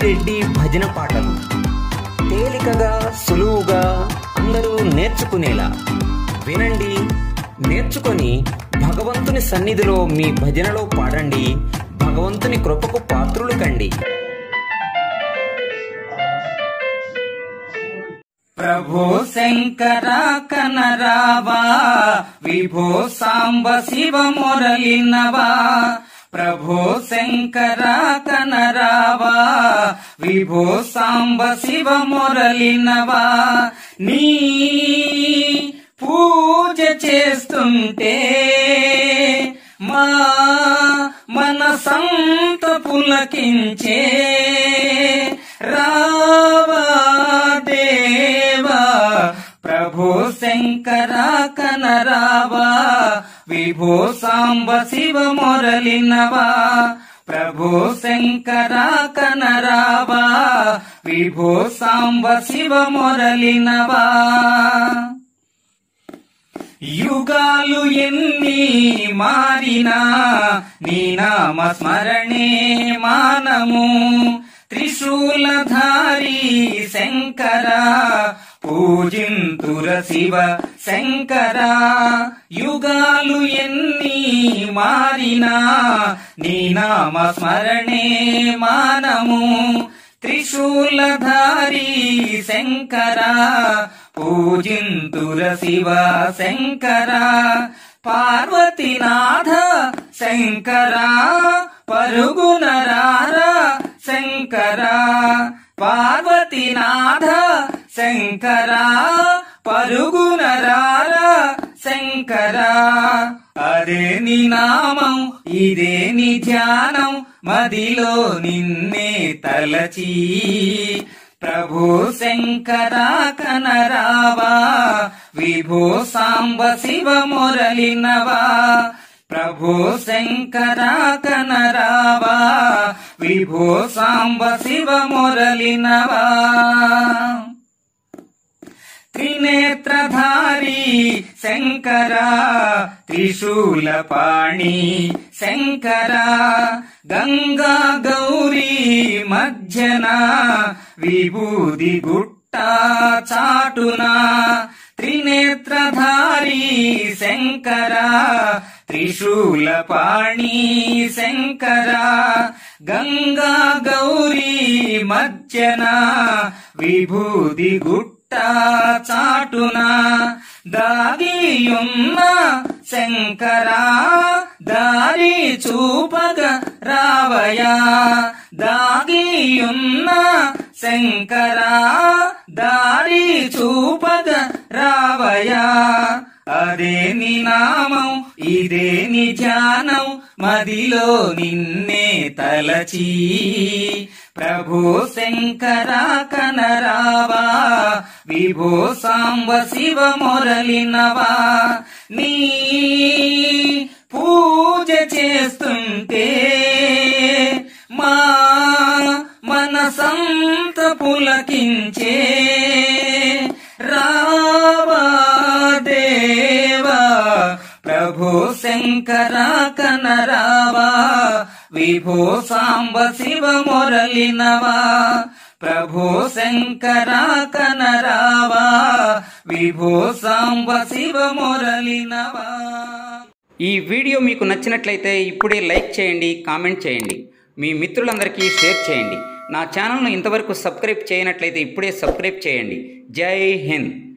రెడ్డి భజన పాటలు తేలికగా సులువుగా అందరూ నేర్చుకునేలా వినండి నేర్చుకొని భగవంతుని సన్నిధిలో మీ భజనలో పాడండి భగవంతుని కృపకు పాత్రులు కండి ప్రభో శంకర కనరావా విభో సాంబ శివ మురళినవా ప్రభో శంకర కనరావా విభో సాంబ శివ మురళినవా నీ పూజ చేస్తుంటే మా మనసంత పులకించే రావా దేవా ప్రభో శంకర కనరావా విభో సాంబ శివ మురళినవా ప్రభో శంకర కనరావా విభో సాంబ శివ మురళినవా యుగాలు ఎన్ని మారినా నీ నామ స్మరణే మానము త్రిశూలధారి శంకర పూజింతుర శివ శంకర యుగాలు ఎన్ని మారినా నీ నామ స్మరణే మానము త్రిశూలధారి శంకర పూజింతుర శివ శంకర పార్వతీనాథ శంకర పరుగునరార శంకర పార్వతీనాథ శంకర పరుగునరార శంకర అదే నీ నామం ఇదే నీ ధ్యానం మదిలో నిన్నే తలచి ప్రభు శంకర కనరావా విభో సాంబ శివ మురళినవా ప్రభు శంకర కనరావా విభో సాంబ శివ మురళినవా త్రినేత్రధారి శంకర త్రిశూలపాణి శంకర గంగా గౌరీ మధ్యన విభూది గుట్ట చాటున త్రినేత్రధారి శంకర త్రిశూలపాణి శంకర గంగా గౌరీ మధ్యన విభూది గుట్ట చాటున దాగియున్న శంకర దారి చూపగ రావయా దాగియున్న శంకర దారి చూపగ రావయా అదే నీ నామం ఇదే నీ ధ్యానం మదిలో నిన్నే తలచి ప్రభు శంకర కనరావా విభో సాంబ శివ మురళినవా నీ పూజ చేస్తుంటే మా మనసంత పులకించే రావా దేవా ప్రభు శంకర కనరావా విభో సాంబ శివ మురళినవా ప్రభు శంకర కనరావా విభో సాంబ శివ మురళినవా ఈ వీడియో మీకు నచ్చినట్లయితే ఇప్పుడే లైక్ చేయండి కామెంట్ చేయండి మీ మిత్రులందరికీ షేర్ చేయండి నా ఛానల్ను ఇంతవరకు సబ్స్క్రైబ్ చేయనట్లయితే ఇప్పుడే సబ్స్క్రైబ్ చేయండి జై హింద్